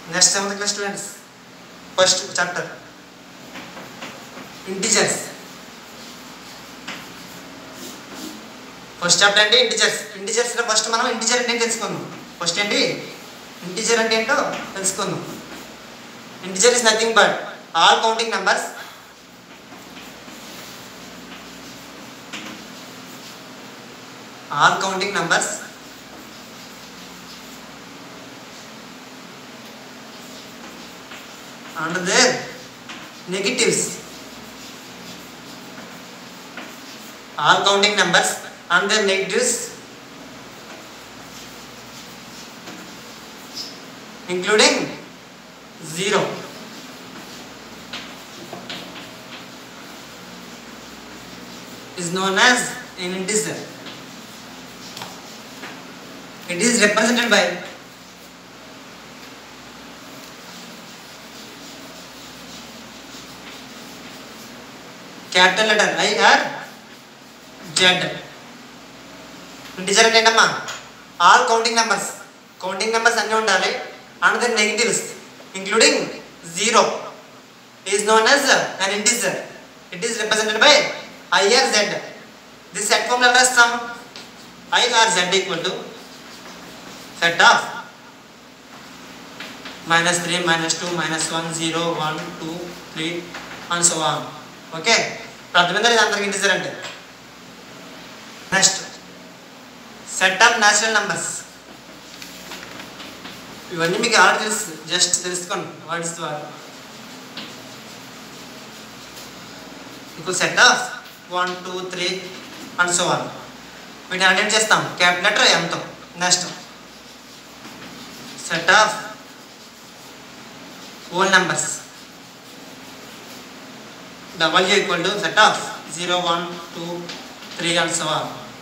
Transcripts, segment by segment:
next seventh class students first chapter integers first chapter అంటే integers ఇంటిజర్స్లో first మనం integer అంటే ఏంటో తెలుసుకుందాం ఫస్ట్ ఏంటి ఇంటిజర్ అంటే ఏంటో తెలుసుకుందాం integer is nothing but all counting numbers all counting numbers and their negatives all counting numbers and their negatives including zero is known as an integer it is represented by capital letter I R Z integer అంటే ఏంటమ్మా all counting numbers counting numbers అన్నీ ఉండాలి and then negatives including zero is known as an integer it is represented by I R Z this set form ఎలా రాస్తాం I R Z equal to set of minus three minus two minus one zero one two three and so on okay ఇప్పుడు అర్థమైందా ఇది అందరికి integer అంటే next set of natural numbers ఇవన్నీ మీకు already తెలుసు జస్ట్ తెలుసుకోండి వాట్ ఇస్ వాట్ ఇప్పుడు set of one two three and so on వీటిని అటెండ్ చేస్తాం క్యాపిటల్ లెటర్ ఎంతో next set of whole numbers double equal to set of zero one two three and so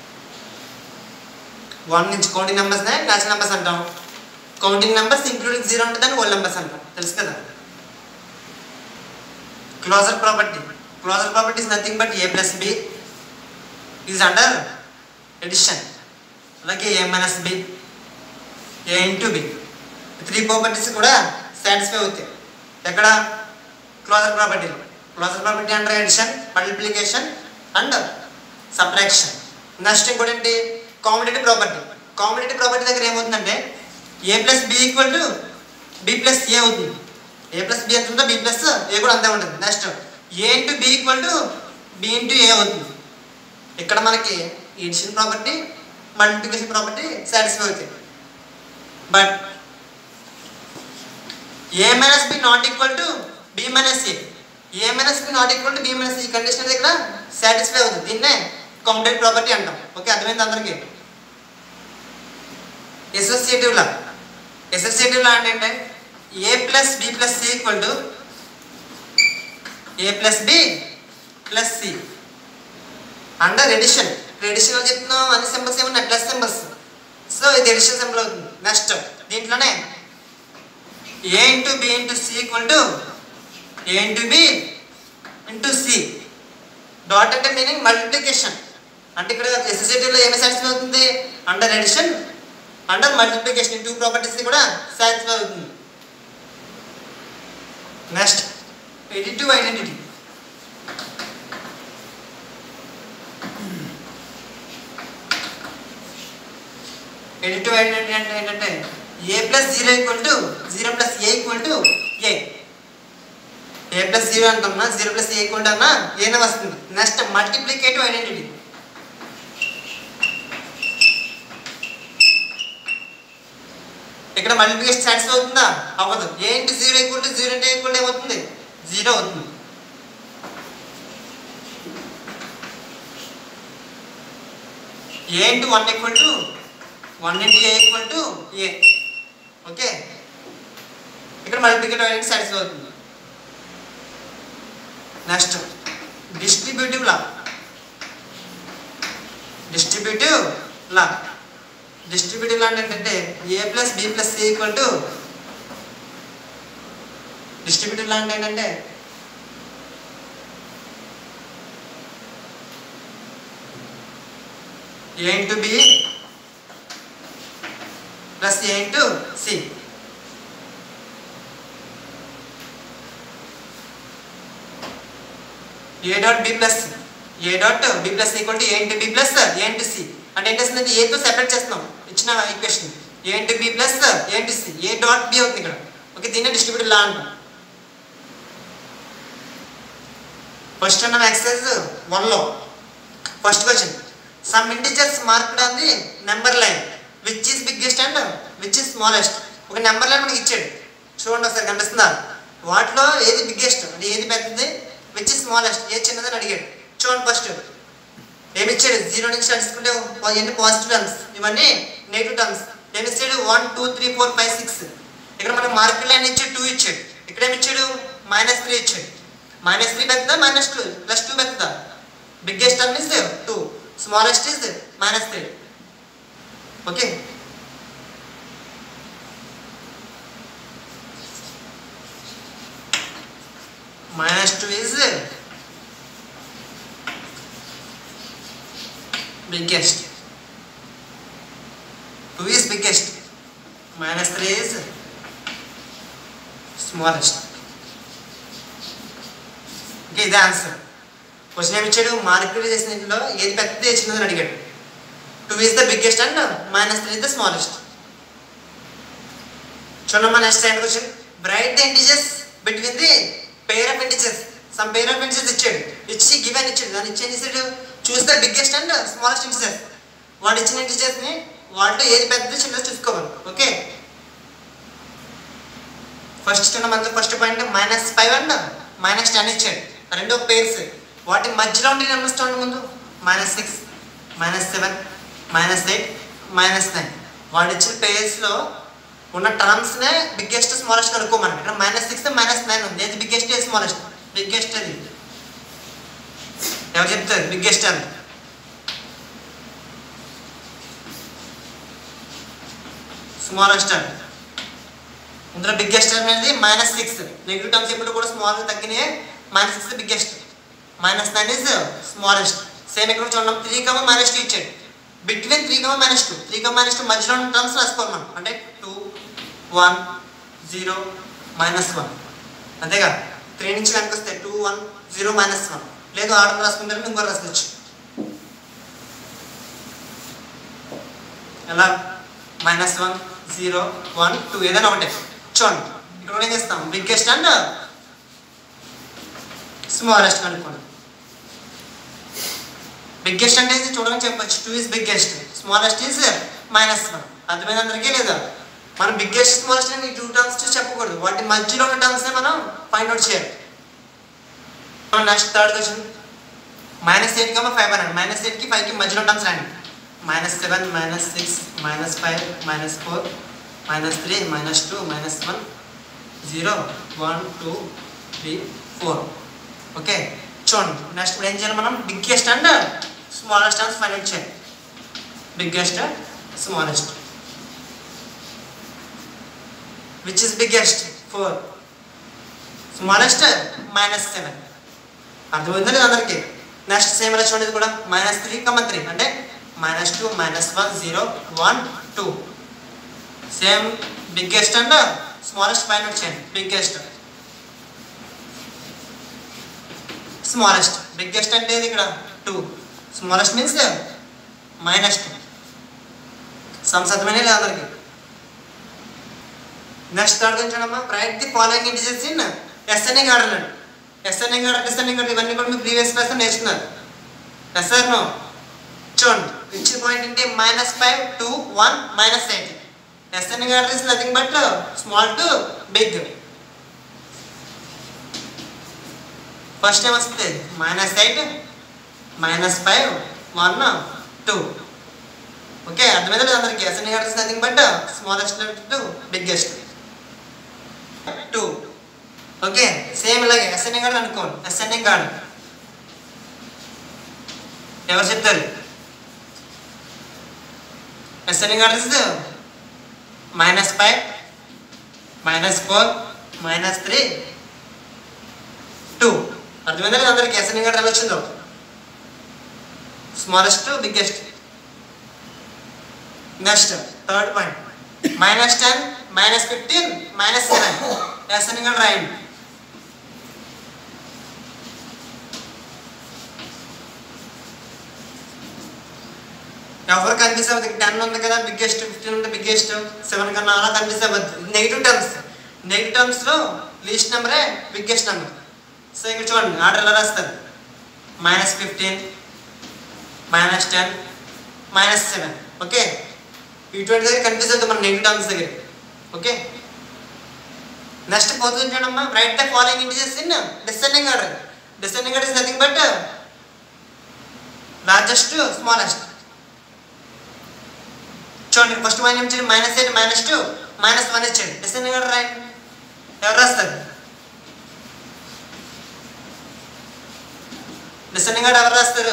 on నుంచి counting నెంబర్స్నే natural numbers అంటాం counting numbers including zero ఉంటుంది దాన్ని whole numbers అంటాం తెలుసు కదా closure property closure property is nothing but a plus B is under addition అలాగే a minus b a into b three properties కూడా సాటిస్ఫై అవుతాయి ఎక్కడ క్లోజర్ ప్రాపర్టీలో closure property under addition multiplication and subtraction next ఇంకోటి ఏంటి competitive property competitive property దగ్గర ఏమవుతుందంటే a plus b equal to b plus a అవుతుంది ఏ ప్లస్ బి ఎంత ఉందో బి ప్లస్ ఏ కూడా అంతే ఉంటుంది next a into b equal to b into a అవుతుంది ఇక్కడ మనకి addition property multiplication property satisfy అవుతాయి but a minus b not equal to b minus a a minus b not equal to b minus ఈ condition అనేది ఇక్కడ satisfy అవుతుంది దీన్నే competitive property అంటాం ఓకే అర్థమైంది అందరికీ అసోసియేటివ్ లా అసోసియేటివ్ లా అంటే ఏంటంటే a plus b plus c equal to a plus b plus c under addition addition అని చెప్తున్నాం అన్ని సింబల్స్ ఏమన్నా ప్లస్ సింబల్స్ సో ఇది ఎడిషన్ సింబల్ అవుతుంది నెక్స్ట్ దీంట్లోనే a into b into c equal to a into b into c dot అంటే meaning multiplication అంటే ఇక్కడ ఎస్ఎస్ఐటీలో ఏమి సాటిస్ఫై అవుతుంది అండర్ ఎడిషన్ అండర్ మల్టిప్లికేషన్ ఈ టూ ప్రాపర్టీస్ కూడా సాటిస్ఫై అవుతుంది next additive identity additive identity అంటే ఏంటంటే a plus zero equal to zero plus a equal to a a plus zero అంటున్నా zero plus a equal to అన్నా ఏనే వస్తుంది next multiplicative identity ఇక్కడ మల్టిప్లికేషన్ సాటిస్ఫై అవుతుందా అవ్వదు a into zero equal to zero into equal ఏమవుతుంది zero అవుతుంది a into one equal to one into a equal to a okay ఇక్కడ multiplicative identity satisfy అవుతుంది next distributive law distributive law distributive law అంటే ఏంటంటే a plus b plus c equal to distributive law అంటే ఏంటంటే a into b plus a into c a dot b plus a dot b plus equal to a into b plus a into c అంటే ఏం చేస్తుంది ఏతో separate చేస్తున్నాం ఇచ్చిన equation a into b plus a into c a dot b అవుతుంది ఇక్కడ okay దీన్ని distributor లా అంటాం ఫస్ట్ ఉన్న ఎక్సర్సైజ్ వన్లో first question some integers marked on the number line which is biggest and which is smallest ఒక number line మనకి ఇచ్చాడు చూడండి ఒకసారి కనిపిస్తుందా వాటిలో ఏది బిగ్గెస్ట్ అంటే ఏది పెద్దది విచ్ ఇస్ స్మాలెస్ట్ ఏది చిన్నదని అడిగాడు చూడండి ఫస్ట్ ఏమి ఇచ్చాడు జీరో నుంచి తీసుకుంటే ఎన్ని పాజిటివ్ టర్మ్స్ ఇవన్నీ నెగిటివ్ టర్మ్స్ ఏమి ఇచ్చాడు one two three four five six ఇక్కడ మనకి మార్కెట్ లైన్ ఇచ్చాడు టూ ఇచ్చాడు ఇక్కడ ఏమి ఇచ్చాడు మైనస్ త్రీ ఇచ్చాడు మైనస్ త్రీ పెద్దదా మైనస్ టూ ప్లస్ టూ పెద్దదా biggest term is two smallest is minus three okay minus 2 is biggest 2 is biggest minus 3 is smallest okay ఇదే ఆన్సర్ క్వశ్చన్ ఏమి ఇచ్చాడు మార్కెట్ చేసిన ఇందులో ఏది పెద్దది ఏది చిన్నదని అడిగాడు two is the biggest and minus three is the smallest చూడమ్మా next time question write the integers between the pair of integers some pair of integers ఇచ్చాడు ఇచ్చి గివెన్ ఇచ్చాడు దాన్ని ఇచ్చి ఏం చేశాడు choose the biggest and smallest integers వాడు ఇచ్చిన ఇంటిజెస్ ని వాటిలో ఏది పెద్దది చిన్నది చూసుకోవాలి ఓకే ఫస్ట్ చిన్న మనకి first point minus five and minus ten ఇచ్చాడు రెండో పేర్స్ వాటి మధ్యలో ఉండే నెంబర్స్ చూడండి ముందు minus six minus seven minus eight minus nine వాడు ఇచ్చిన పేర్స్లో ఉన్న టర్మ్స్నే బిగ్గెస్ట్ స్మాలెస్ట్ కనుక్కోమని ఇక్కడ మైనస్ సిక్స్ మైనస్ నైన్ ఉంది ఏది బిగ్గెస్ట్ ఏది స్మాలెస్ట్ బిగ్గెస్ట్ అది ఎవరు చెప్తారు బిగ్గెస్ట్ అని స్మాలెస్ట్ అని ఇందులో బిగ్గెస్ట్ అనేది మైనస్ సిక్స్ నెగిటివ్ టర్మ్స్ ఎప్పుడు కూడా స్మాల్ తగ్గినాయి minus six biggest minus nine is smallest same ఇక్కడ చూడండి త్రీ కమ మైనస్ టూ ఇచ్చాడు between three comma minus two three comma minus two మధ్యలో ఉన్న టర్మ్స్ రాసుకోవాలి మనం అంటే two one zero minus one అంతేగా త్రీ నుంచి వెనక్కి వస్తే two one zero minus one లేదు ఆర్డర్ రాసుకుంటారంటే ఇంకో రాసుకోవచ్చు ఎలా minus one zero one two ఏదైనా ఒకటే చూడండి ఇక్కడ కూడా ఏం చేస్తాం బిగ్గెస్ట్ అండ్ స్మాలెస్ట్ కనుక్కోండి బిగ్గెస్ట్ అంటే ఇది చూడమని చెప్పొచ్చు two is biggest smallest is minus one అర్థమైంది అందరికీ లేదా మనం బిగ్గెస్ట్ స్మాలెస్ట్ అని టూ టర్మ్స్ చూసి చెప్పకూడదు వాటి మధ్యలో ఉన్న టర్మ్స్నే మనం ఫైండ్ అవుట్ చేయాలి next third question minus eight comma five అనండి మైనస్ ఎయిట్కి ఫైవ్కి మధ్యలో టర్మ్స్ రండి minus seven minus six minus five minus four minus three minus two minus one zero one two three four okay చూడండి next ఇప్పుడు ఏం చేయాలి మనం biggest and smallest terms find out చేయాలి biggest smallest which is biggest four smallest minus seven అర్థమైందా లేదు అందరికీ next same ఎలా చూడండి ఇది కూడా మైనస్ త్రీ కమ త్రీ అంటే minus two minus one zero one two same biggest and smallest find out చేయండి బిగ్గెస్ట్ స్మాలెస్ట్ బిగ్గెస్ట్ అంటే ఇది ఇక్కడ two smallest means minus two సంసతమైన లేదు అందరికి నెక్స్ట్ థర్డ్ గురించి చూడమ్మా write the following integers in SNA order అండి ఎస్ఎన్ఏ ఆర్డర్ డిసెండింగ్ ఆర్డర్ ఇవన్నీ కూడా మీరు ప్రీవియస్ క్లాస్ నేర్చుకున్నారు ఎస్ సార్ నో చూడండి ఇచ్చిన పాయింట్ ఏంటి minus five two one minus eight ఎస్ఎన్ఏ order is nothing but small to big first ఏం వస్తుంది minus eight minus five one two okay అర్థమైందా లేదు అందరికి ఎస్ఎన్ఏ order is nothing but smallest to biggest two okay same ఇలాగే ఎస్ఎన్ఏ card అనుకోండి ఎస్ఎన్ఏ కార్డు ఎవరు చెప్తారు ఎస్ఎన్ఏ card is minus five minus four minus three two అర్థమైందా లేదు అందరికి ఎస్ఎన్ఏ కార్డు ఎలా వచ్చిందో smallest to biggest next third point minus ten minus fifteen minus seven ఎస్ఎన్ఏ కార్డు రాయండి ఎవరు కన్ఫ్యూజ్ అవ్వదు టెన్ ఉంది కదా బిగ్గెస్ట్ ఫిఫ్టీన్ ఉంది బిగ్గెస్ట్ సెవెన్ కన్నా అలా కన్ఫ్యూజ్ అవ్వద్దు నెగిటివ్ టర్మ్స్ నెగిటివ్ టర్మ్స్లో లీస్ట్ నెంబరే బిగ్గెస్ట్ నెంబర్ సో ఇక్కడ చూడండి ఆర్డర్ ఎలా రాస్తారు minus fifteen minus ten minus seven okay ఇటువంటి దగ్గర కన్ఫ్యూజ్ అవుతుంది మన నెగిటివ్ టర్మ్స్ దగ్గర ఓకే నెక్స్ట్ పోతుంది చూడమ్మా write the following integers in descending order descending order is nothing but largest smallest చూడండి ఫస్ట్ వన్ ఏం చేయండి minus eight minus two minus one ఇచ్చాడు డిసెండింగ్ ఆర్డర్ రైట్ ఎవరు రాస్తారు డిసెండింగ్ ఆర్డర్ ఎవరు రాస్తారు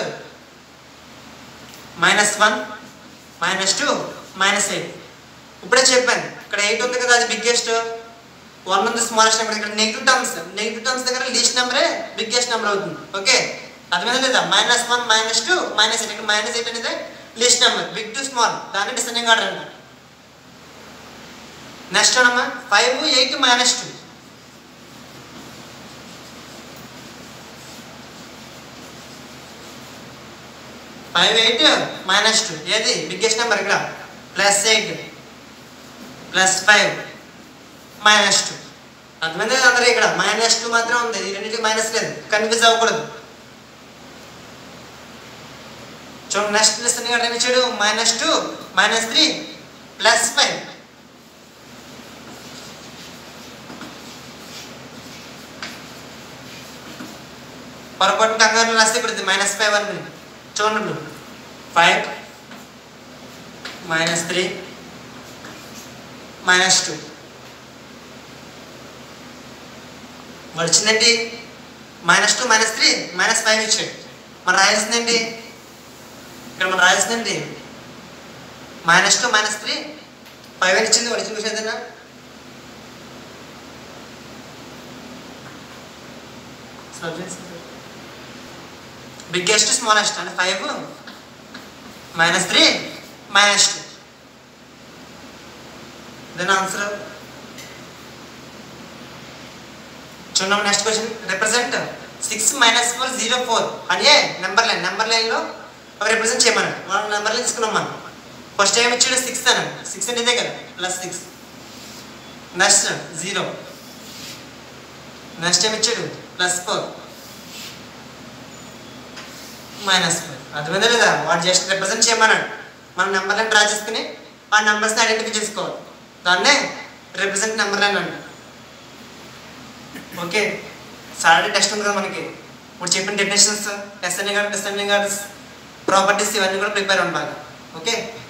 minus one minus two minus eight ఇప్పుడే చెప్పాను ఇక్కడ ఎయిట్ ఉంది కదా అది బిగ్గెస్ట్ వన్ ఉంది స్మాలెస్ట్ నెంబర్ ఇక్కడ నెగిటివ్ టర్మ్స్ నెగిటివ్ టర్మ్స్ దగ్గర లీస్ట్ నెంబరే బిగ్గెస్ట్ నెంబర్ అవుతుంది ఓకే అర్థమైందా లేదా minus one minus two minus eight ఇక్కడ మైనస్ ఎయిట్ అనేది least number big to small దాన్ని డిసెండింగ్ ఆర్డర్ అన్నమాట నెక్స్ట్ అమ్మా five eight minus two five eight minus two ఏది బిగ్గెస్ట్ నెంబర్ ఇక్కడ plus eight plus five minus two అర్థమైంది కదా అందరూ ఇక్కడ మైనస్ టూ మాత్రం ఉంది ఈ రెండింటికి మైనస్ లేదు కన్ఫ్యూజ్ అవ్వకూడదు చూడండి నెక్స్ట్ లెసన్ ఇక్కడ ఏమి ఇచ్చాడు minus two minus three plus five పొరపాటు కంగారు రాస్తే ఇప్పుడు మైనస్ ఫైవ్ అని చూడండి ఇప్పుడు five minus three minus two వచ్చిందండి minus two minus three minus five ఇచ్చాడు మరి రాయాల్సిందండి ఇక్కడ మనం రాయాల్సిందండి minus two minus three five అని ఇచ్చింది వాడు ఇచ్చిన ఏదైనా బిగ్గెస్ట్ స్మాలెస్ట్ అంటే five minus three minus two then answer చూడండి next question represent six minus four zero four అనే నెంబర్ లైన్ నెంబర్ లైన్లో ఒక రిప్రజెంట్ చేయమన్నాడు మనం నెంబర్ లైన్ తీసుకున్నాం మనం ఫస్ట్ టైం ఇచ్చాడు సిక్స్ అన్నాడు సిక్స్ అంటే ఇదే కదా plus six next zero next time ఇచ్చాడు ప్లస్ ఫోర్ మైనస్ ఫోర్ అర్థమైందా లేదా వాడు జస్ట్ రిప్రజెంట్ చేయమన్నాడు మనం నెంబర్ లైన్ డ్రా చేసుకుని ఆ నెంబర్స్ని ఐడెంటిఫై చేసుకోవాలి దాన్నే రిప్రజెంట్ నెంబర్ లైన్ అంటారు ఓకే సాటర్డే టెస్ట్ ఉంది కదా మనకి ఇప్పుడు చెప్పిన డెఫినేషన్స్ ఎస్ఎన్ఏ గార్డ్ డిసెండింగ్ గార్డ్స్ ప్రాపర్టీస్ ఇవన్నీ కూడా ప్రిపేర్ అవ్వండి బాగా ఓకే